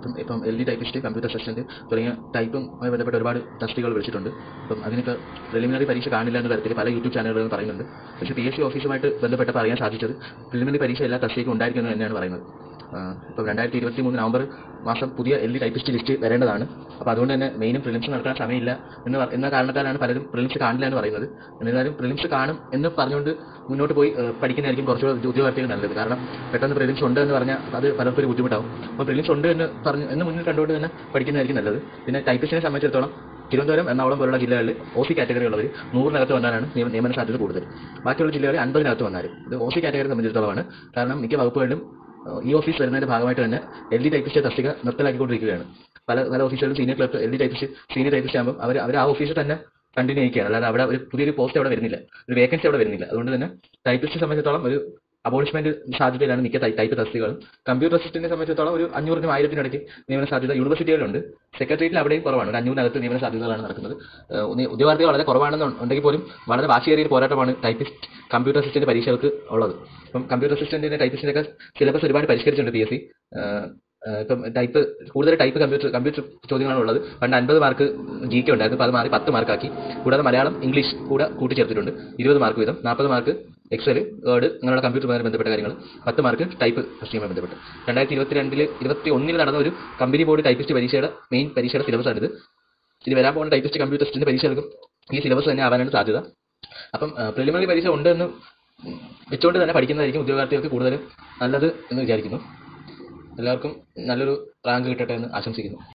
ഇപ്പം ഇപ്പം L D typist computer assistant തുടങ്ങിയ ടൈപ്പുമായി ബന്ധപ്പെട്ട ഒരുപാട് തസ്തികകൾ വിളിച്ചിട്ടുണ്ട് അപ്പം അതിനൊക്കെ പ്രിലിമിനറി പരീക്ഷ കാണില്ല എന്ന തരത്തിൽ പല യൂട്യൂബ് ചാനലുകളും പറയുന്നുണ്ട് പക്ഷേ പി എസ് സി ഓഫീസുമായിട്ട് ബന്ധപ്പെട്ടപ്പോൾ അറിയാൻ സാധിച്ചത് പ്രിലിമിനറി പരീക്ഷ എല്ലാ തസ്തികയ്ക്കും ഉണ്ടായിരിക്കുന്നു തന്നെയാണ് പറയുന്നത് ആഹ് ഇപ്പം രണ്ടായിരത്തി ഇരുപത്തി മൂന്ന് നവംബർ മാസം പുതിയ എൽ ഡി ടൈപ്പിസ്റ്റ് ലിസ്റ്റ് വരേണ്ടതാണ് അപ്പോൾ അതുകൊണ്ട് തന്നെ മെയിനും പ്രിലിംസ് നടക്കാൻ സമയമില്ല എന്ന് പറ- എന്ന കാരണത്താലാണ് പലരും പ്രിലിംസ് കാണില്ല എന്ന് പറയുന്നത് എന്നിരുന്നാലും പ്രിലിംസ് കാണും എന്ന് പറഞ്ഞുകൊണ്ട് മുന്നോട്ട് പോയി ഏഹ്, പഠിക്കുന്നതായിരിക്കും കുറച്ചുകൂടെ ഉദ്യോഗാർത്ഥികൾ നല്ലത് കാരണം പെട്ടെന്ന് പ്രിലിംസ് ഉണ്ട് എന്ന് പറഞ്ഞാൽ അത് പലർക്കും ഒരു ബുദ്ധിമുട്ടാവും അപ്പോൾ പ്രിലിംസ് ഉണ്ട് എന്ന് പറഞ്ഞ് എന്ന് മുന്നിൽ കണ്ടുകൊണ്ട് തന്നെ പഠിക്കുന്നതായിരിക്കും നല്ലത് പിന്നെ ടൈപ്പിസ്റ്റിനെ സംബന്ധിച്ചിടത്തോളം തിരുവനന്തപുരം എറണാകുളം പോലുള്ള ജില്ലകളിൽ ഒ സി കാറ്റഗറി ഉള്ളവർ നൂറിനകത്ത് വന്നാലാണ് നിയമ- നിയമന സാധ്യത കൂടുതൽ ബാക്കിയുള്ള ജില്ലകളിൽ അൻപതിനകത്ത് വന്നാലും ഇത് ഒ സി കാറ്റഗറി സംബന്ധിച്ചിടത്തോളമാണ് കാരണം മിക്ക വകുപ്പുകളിലും ഏഹ്, ഈ ഓഫീസ് വരുന്നതിന്റെ ഭാഗമായിട്ട് തന്നെ എൽ ഡി ടൈപ്പിസ്റ്റ് തസ്തിക നിർത്തലാക്കിക്കൊണ്ടിരിക്കുകയാണ് പല പല ഓഫീസുകളിലും senior clerk L D typist senior typist ആകുമ്പോൾ അവർ അവർ ആ ഓഫീസിൽ തന്നെ കണ്ടിന്യൂ ചെയ്യുകയാണ് അല്ലാതെ അവിടെ ഒരു പുതിയൊരു പോസ്റ്റ് അവിടെ വരുന്നില്ല ഒരു വേക്കൻസി അവിടെ വരുന്നില്ല അതുകൊണ്ട് തന്നെ ടൈപ്പിസ്റ്റ് സംബന്ധിച്ചിടത്തോളം ഒരു അബോളിഷ്മെന്റ് സാധ്യതയിലാണ് മിക്ക ടൈ- ടൈപ്പ് തസ്തികകളും കമ്പ്യൂട്ടർ അസിസ്റ്റന്റിനെ സംബന്ധിച്ചിടത്തോളം ഒരു അഞ്ഞൂറിനും ആയിരത്തിനും ഇടയ്ക്ക് നിയമന സാധ്യത യൂണിവേഴ്സിറ്റികളിലുണ്ട് സെക്രട്ടേറിയറ്റിൽ അവിടെയും കുറവാണ് ഒരു അഞ്ഞൂറിനകത്ത് നിയമന സാധ്യതകളാണ് നടക്കുന്നത് ഏഹ് ഉദ്യ- ഉദ്യോഗാർത്ഥികൾ വളരെ കുറവാണെന്ന് ഉണ്ടെങ്കിൽ പോലും വളരെ വാശിയേറിയ ഒരു പോരാട്ടമാണ് ടൈപ്പിസ്റ്റ് കമ്പ്യൂട്ടർ അസിസ്റ്റന്റ് പരീക്ഷകൾക്ക് ഉള്ളത് ഇപ്പം കമ്പ്യൂട്ടർ അസിസ്റ്റന്റിന്റെ ടൈപ്പിസ്റ്റിന്റെ ഒക്കെ സിലബസ് ഒരുപാട് പരിഷ്കരിച്ചിട്ടുണ്ട് പി എസ് സി ഇപ്പം ടൈപ്പ് കൂടുതൽ ടൈപ്പ് കമ്പ്യൂട്ടർ കമ്പ്യൂട്ടർ ചോദ്യങ്ങളാണ് ഉള്ളത് പണ്ട് അൻപത് മാർക്ക് ജി കെ ഉണ്ടായിരുന്നു അപ്പോൾ അത് മാറി പത്ത് മാർക്കാക്കി കൂടാതെ മലയാളം ഇംഗ്ലീഷ് കൂടെ കൂട്ടിച്ചേർത്തിട്ടുണ്ട് ഇരുപത് മാർക്ക് വീതം നാൽപ്പത് മാർക്ക് എക്സൽ വേർഡ് അങ്ങനെയുള്ള കമ്പ്യൂട്ടറുമായി ബന്ധപ്പെട്ട കാര്യങ്ങൾ പത്ത് മാർക്ക് ടൈപ്പ് പ്രശ്നവുമായി ബന്ധപ്പെട്ട് രണ്ടായിരത്തി ഇരുപത്തിരണ്ടിൽ ഇരുപത്തി ഒന്നിൽ നടന്ന ഒരു കമ്പനി ബോർഡ് ടൈപ്പിസ്റ്റ് പരീക്ഷയുടെ മെയിൻ പരീക്ഷയുടെ സിലബസ് ആണിത് ഇനി വരാൻ പോകുന്ന ടൈപ്പിസ്റ്റ് കമ്പ്യൂട്ടർ അസിസ്റ്റന്റ് പരീക്ഷകൾക്കും ഈ സിലബസ് തന്നെ ആവാനാണ് സാധ്യത അപ്പം പ്രിലിമിനറി പരീക്ഷ ഉണ്ട് എന്ന് വെച്ചുകൊണ്ട് തന്നെ പഠിക്കുന്നതായിരിക്കും ഉദ്യോഗാർത്ഥികൾക്ക് കൂടുതലും നല്ലത് എന്ന് വിചാരിക്കുന്നു എല്ലാവർക്കും നല്ലൊരു റാങ്ക് കിട്ടട്ടെ എന്ന് ആശംസിക്കുന്നു